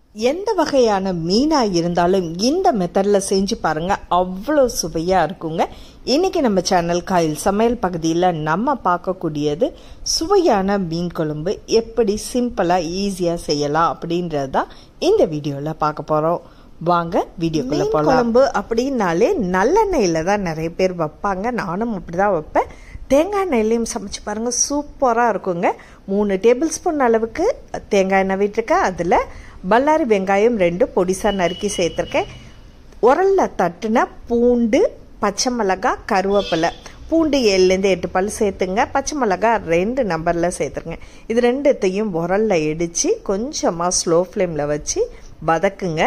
எந்த வகையான மீனாக இருந்தாலும் இந்த மெத்தடில் செஞ்சு பாருங்க அவ்வளோ சுவையாக இருக்குங்க இன்னைக்கு நம்ம சேனல் காயில் சமையல் பகுதியில் நம்ம பார்க்கக்கூடியது சுவையான மீன் குழம்பு எப்படி சிம்பிளாக ஈஸியாக செய்யலாம் அப்படின்றது தான் இந்த வீடியோவில் பார்க்க போகிறோம் வாங்க வீடியோக்குள்ளே போகலாம் குழம்பு அப்படின்னாலே நல்லெண்ணெயில் தான் நிறைய பேர் வைப்பாங்க நானும் அப்படி தான் வைப்பேன் தேங்காய் எண்ணெயிலையும் சமைச்சு பாருங்கள் சூப்பராக இருக்குங்க மூணு டேபிள் ஸ்பூன் அளவுக்கு தேங்காய் எண்ணெய் விட்டுருக்கேன் அதில் பல்லாரி வெங்காயம் ரெண்டு பொடிசாக நறுக்கி சேர்த்துருக்கேன் உரலில் தட்டுன பூண்டு பச்சை மிளகா கருவேப்பிலை பூண்டு ஏழுலேருந்து எட்டு பல் சேர்த்துங்க பச்சை மிளகா ரெண்டு நம்பரில் சேர்த்துருங்க இது ரெண்டுத்தையும் உரலில் இடித்து கொஞ்சமாக ஸ்லோ ஃப்ளேமில் வச்சு வதக்குங்க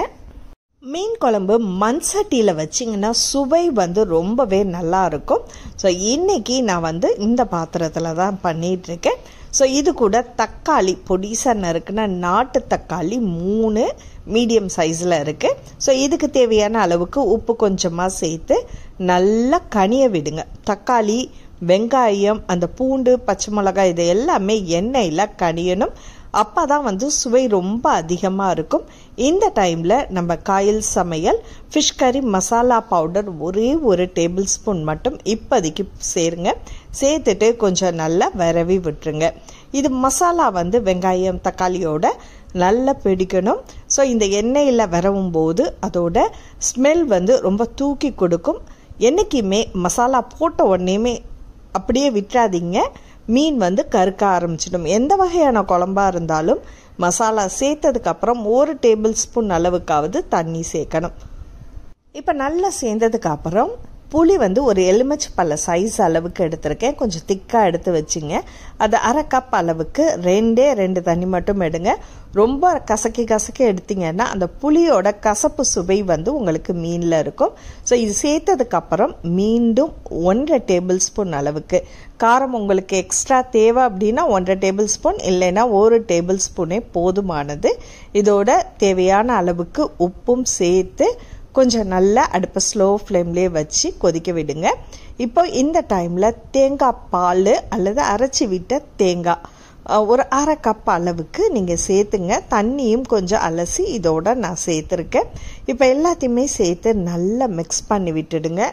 மீன் குழம்பு மண் சட்டியில் வச்சிங்கன்னா சுவை வந்து ரொம்பவே நல்லா இருக்கும் ஸோ இன்றைக்கி நான் வந்து இந்த பாத்திரத்தில் தான் பண்ணிகிட்ருக்கேன் ஸோ இது கூட தக்காளி பொடிசாக நறுக்குன்னா நாட்டு தக்காளி மூணு மீடியம் சைஸில் இருக்குது ஸோ இதுக்கு தேவையான அளவுக்கு உப்பு கொஞ்சமாக சேர்த்து நல்லா கனிய விடுங்க தக்காளி வெங்காயம் அந்த பூண்டு பச்சை மிளகாய் இது எல்லாமே எண்ணெயில் கனியணும் அப்போ தான் வந்து சுவை ரொம்ப அதிகமாக இருக்கும் இந்த டைமில் நம்ம காயில் சமையல் ஃபிஷ் கறி மசாலா பவுடர் ஒரே ஒரு டேபிள் ஸ்பூன் மட்டும் இப்போதைக்கு சேருங்க சேர்த்துட்டு கொஞ்சம் நல்லா விரவி விட்டுருங்க இது மசாலா வந்து வெங்காயம் தக்காளியோட நல்லா பிடிக்கணும் ஸோ இந்த எண்ணெயில் விரவும் போது அதோட ஸ்மெல் வந்து ரொம்ப தூக்கி கொடுக்கும் என்றைக்குமே மசாலா போட்ட உடனேயுமே அப்படியே விட்டுறாதீங்க மீன் வந்து கருக்க ஆரம்பிச்சிடும் எந்த வகையான குழம்பா இருந்தாலும் மசாலா சேர்த்ததுக்கப்புறம் ஒரு டேபிள் ஸ்பூன் அளவுக்காவது தண்ணி சேர்க்கணும் இப்போ நல்லா சேர்ந்ததுக்கு அப்புறம் புளி வந்து ஒரு எலுமிச்சை பல்ல சைஸ் அளவுக்கு எடுத்திருக்கேன் கொஞ்சம் திக்காக எடுத்து வச்சுங்க அது அரை கப் அளவுக்கு ரெண்டே ரெண்டு தண்ணி மட்டும் எடுங்க ரொம்ப கசக்கி கசக்கி எடுத்தீங்கன்னா அந்த புளியோட கசப்பு சுவை வந்து உங்களுக்கு மீனில் இருக்கும் ஸோ இது சேர்த்ததுக்கப்புறம் மீண்டும் ஒன்றரை டேபிள் ஸ்பூன் அளவுக்கு காரம் உங்களுக்கு எக்ஸ்ட்ரா தேவை அப்படின்னா ஒன்றரை டேபிள் ஸ்பூன் இல்லைன்னா ஒரு டேபிள் ஸ்பூனே போதுமானது இதோட தேவையான அளவுக்கு உப்பும் சேர்த்து கொஞ்சம் நல்லா அடுப்பை ஸ்லோ ஃப்ளேம்லேயே வச்சு கொதிக்க விடுங்க இப்போ இந்த டைமில் தேங்காய் பால் அல்லது அரைச்சி விட்ட தேங்காய் ஒரு அரை கப் அளவுக்கு நீங்கள் சேர்த்துங்க தண்ணியும் கொஞ்சம் அலசி இதோட நான் சேர்த்துருக்கேன் இப்போ எல்லாத்தையுமே சேர்த்து நல்லா மிக்ஸ் பண்ணி விட்டுடுங்க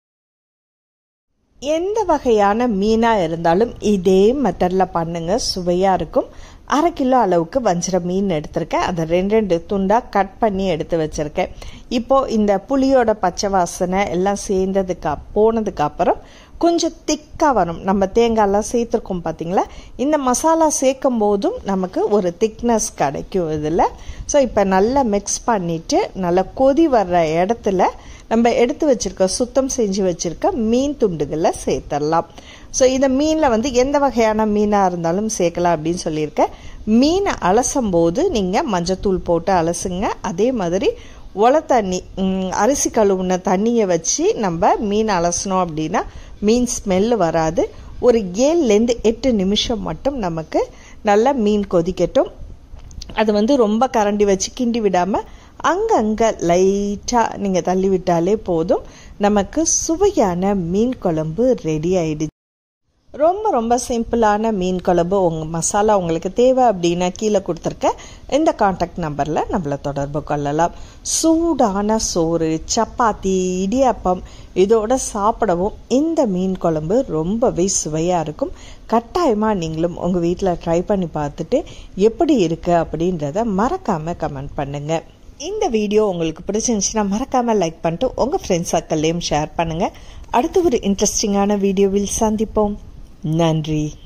எந்த வகையான மீனாக இருந்தாலும் இதே மெத்தடில் பண்ணுங்க சுவையாக இருக்கும் அரை கிலோ அளவுக்கு வஞ்சிர மீன் எடுத்திருக்கேன் அதை ரெண்டு ரெண்டு துண்டாக கட் பண்ணி எடுத்து வச்சுருக்கேன் இப்போது இந்த புளியோட பச்சை வாசனை எல்லாம் சேர்ந்ததுக்கு போனதுக்கு அப்புறம் கொஞ்சம் திக்காக வரும் நம்ம தேங்காயெல்லாம் சேர்த்துருக்கோம் பார்த்தீங்களா இந்த மசாலா சேர்க்கும் போதும் நமக்கு ஒரு திக்னஸ் கிடைக்கும் இதில் ஸோ இப்போ நல்லா மிக்ஸ் பண்ணிவிட்டு நல்லா கொதி வர்ற இடத்துல நம்ம எடுத்து வச்சுருக்க சுத்தம் செஞ்சு வச்சுருக்க மீன் துண்டுகளை சேர்த்துடலாம் ஸோ இந்த மீனில் வந்து எந்த வகையான மீனாக இருந்தாலும் சேர்க்கலாம் அப்படின்னு சொல்லியிருக்கேன் மீனை அலசும் போது நீங்கள் மஞ்சத்தூள் போட்டு அலசுங்க அதே மாதிரி ஒலை தண்ணி அரிசி கழுவுன தண்ணியை வச்சு நம்ம மீன் அலசணும் அப்படின்னா மீன் ஸ்மெல்லு வராது ஒரு ஏழுலேருந்து எட்டு நிமிஷம் மட்டும் நமக்கு நல்லா மீன் கொதிக்கட்டும் அது வந்து ரொம்ப கரண்டி வச்சு கிண்டி விடாமல் அங்கங்கே லைட்டாக நீங்கள் தள்ளி விட்டாலே போதும் நமக்கு சுவையான மீன் குழம்பு ரெடி ஆயிடுச்சு ரொம்ப ரொம்ப சிம்பிளான மீன் குழம்பு உங்கள் மசாலா உங்களுக்கு தேவை அப்படின்னா கீழே கொடுத்துருக்க இந்த காண்டாக்ட் நம்பரில் நம்மளை தொடர்பு கொள்ளலாம் சூடான சோறு சப்பாத்தி இடியாப்பம் இதோட சாப்பிடவும் இந்த மீன் குழம்பு ரொம்பவே சுவையாக இருக்கும் கட்டாயமாக நீங்களும் உங்கள் வீட்டில் ட்ரை பண்ணி பார்த்துட்டு எப்படி இருக்குது அப்படின்றத மறக்காமல் கமெண்ட் பண்ணுங்கள் இந்த வீடியோ உங்களுக்கு பிடிச்சிருந்துச்சுன்னா மறக்காமல் லைக் பண்ணிட்டு உங்கள் ஃப்ரெண்ட்ஸ் சர்க்கிள்லேயும் ஷேர் பண்ணுங்கள் அடுத்து ஒரு இன்ட்ரெஸ்டிங்கான வீடியோவில் சந்திப்போம் நன்றி